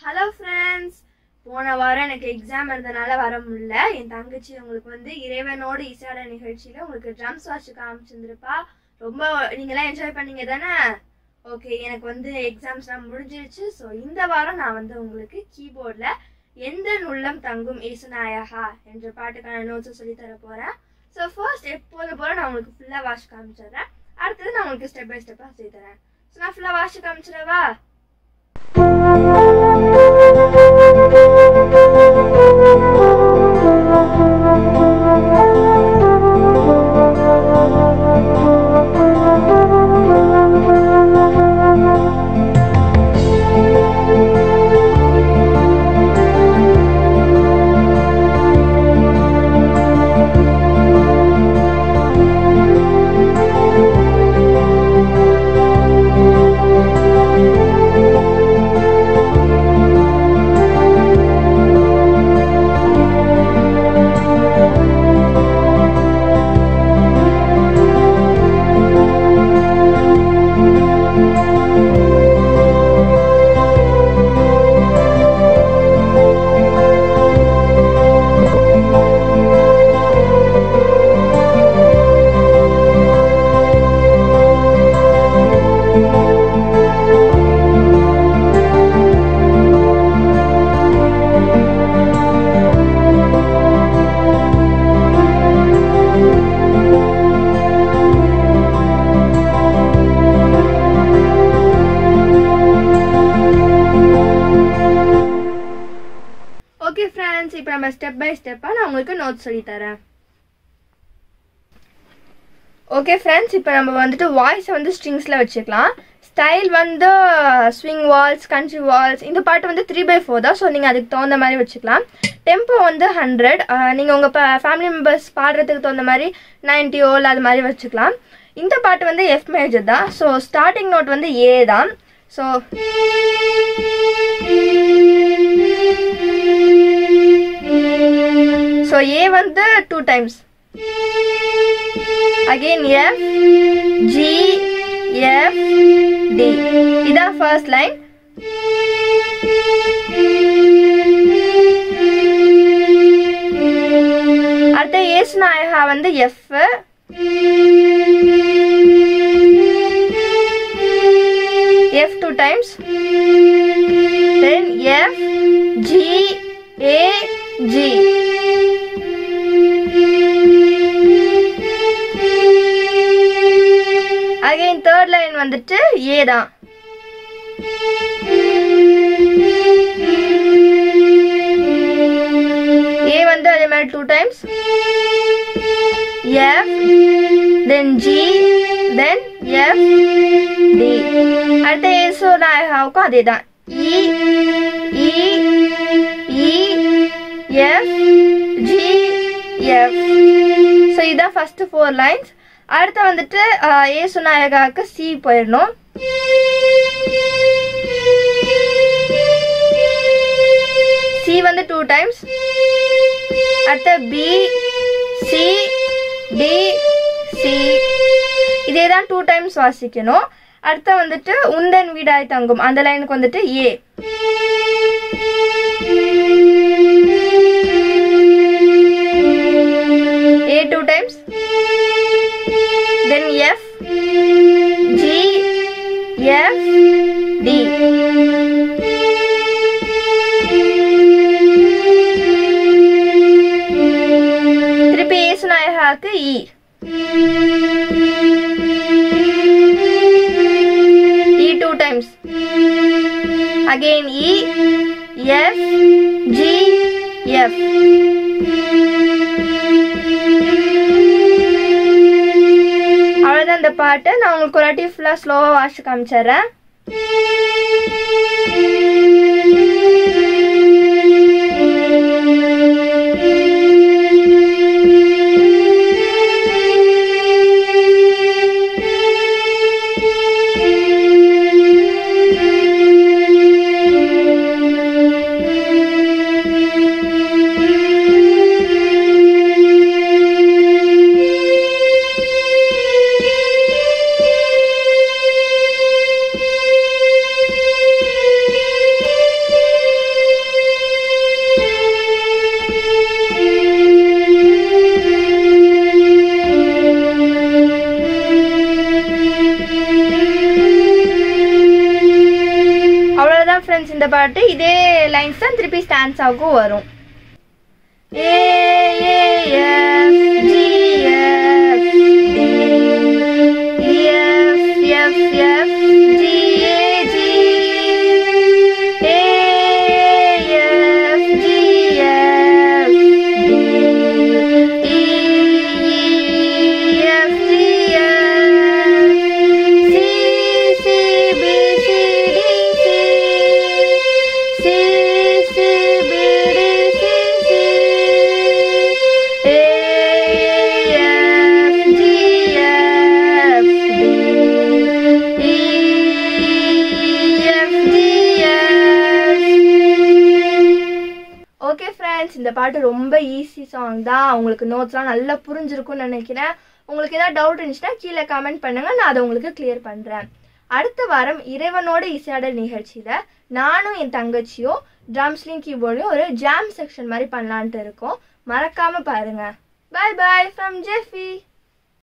Hello friends போன வாரம் எனக்கு எக்ஸாம் இருந்தனால வர முடியல என் தங்கச்சி உங்களுக்கு வந்து இறைவனோடு இசையாட நிகழ்ச்சியில் உங்களுக்கு ட்ரம்ஸ் வாட்ச் காமிச்சிருந்துருப்பா ரொம்ப நீங்களாம் என்ஜாய் பண்ணீங்க தானே ஓகே எனக்கு வந்து எக்ஸாம்ஸ்லாம் முடிஞ்சிருச்சு ஸோ இந்த வாரம் நான் வந்து உங்களுக்கு கீபோர்டில் எந்த நுள்ளம் தங்கும் ஏசுநாயகா என்ற பாட்டுக்கான நோட்ஸை சொல்லி தர போகிறேன் ஸோ ஃபர்ஸ்ட் எப்போது போல நான் உங்களுக்கு ஃபுல்லாக வாட்ச் காமிச்சிடுறேன் அடுத்தது நான் உங்களுக்கு ஸ்டெப் பை ஸ்டெப்பாக சொல்லி தரேன் ஸோ நான் ஃபுல்லாக வாட்ச் காமிச்சிடவா ஓகே ஃப்ரெண்ட்ஸ் இப்போ நம்ம ஸ்டெப் பை ஸ்டெப்பாக நான் உங்களுக்கு நோட்ஸ் சொல்லி தரேன் ஓகே ஃப்ரெண்ட்ஸ் இப்போ நம்ம வந்துட்டு வாய்ஸை வந்து ஸ்ட்ரிங்ஸில் வச்சுக்கலாம் ஸ்டைல் வந்து ஸ்விங் வால்ஸ் கண்ட்ரி வால்ஸ் இந்த பாட்டு வந்து த்ரீ பை ஃபோர் தான் ஸோ நீங்கள் அதுக்கு தகுந்த மாதிரி வச்சுக்கலாம் டெம்போ வந்து ஹண்ட்ரட் நீங்கள் உங்கள் ஃபேமிலி மெம்பர்ஸ் பாடுறதுக்கு தகுந்த மாதிரி நைன்டி ஓல் அது மாதிரி வச்சுக்கலாம் இந்த பாட்டு வந்து எஃப் மேஜர் தான் ஸோ ஸ்டார்டிங் நோட் வந்து ஏ தான் ஸோ ஸோ ஏ வந்து two times again F G F D இதான் ஃபர்ஸ்ட் லைன் அடுத்த ஏசு நாயகா வந்து F F two times then F G A G again third line வந்துட்டு ஏ தான் ஏ வந்து அதே மாதிரி two times F then G then F D அடுத்த ஏசோ நாயகாவுக்கும் அதே தான் E E E F G F so இதான் ஃபர்ஸ்ட் ஃபோர் லைன்ஸ் அடுத்து வந்துட்டு ஏசு நாயகாவுக்கு சி போயிடணும் சி வந்து டூ டைம்ஸ் அடுத்த பி சி டி சி இதே தான் டூ டைம்ஸ் வாசிக்கணும் அடுத்து வந்துட்டு உந்தன் வீடாய் தங்கும் அந்த லைனுக்கு வந்துட்டு ஏ A two times. Then F, G, F, D. திருப்பி ஏசுநாயகாக்கு E E two times again E F G F அவ்வளோதான் இந்த பாட்டு நான் உங்களுக்கு ஒரு வாட்டி ஃபுல்லாக ஸ்லோவாக வாசிச்சு காமிச்சிடுறேன் ஃப்ரெண்ட்ஸ் இந்த பாட்டு இதே லைன்ஸ் தான் திருப்பி ஸ்டான்ஸாவுக்கும் வரும் A A F G F D F F F G A G A F G F D E F G F C C B C D C C C B D C C A F G F D E F G F okay friends இந்த பாட்டு ரொம்ப easy song தான் உங்களுக்கு நோட்ஸ்லாம் நல்லா புரிஞ்சிருக்கும்னு நினைக்கிறேன் உங்களுக்கு ஏதாவது டவுட் இருந்துச்சுன்னா கீழே கமெண்ட் பண்ணுங்க நான் அதை உங்களுக்கு கிளியர் பண்ணுறேன் அடுத்த வாரம் இறைவனோட இசையாடல் நிகழ்ச்சியில் நானும் என் தங்கச்சியும் ட்ரம்ஸ்லையும் கீபோர்டையும் ஒரு ஜாம் செக்ஷன் மாதிரி பண்ணலான்ட்டு இருக்கோம் மறக்காம பாருங்க பாய் பாய் ஃப்ரம் ஜெஃபி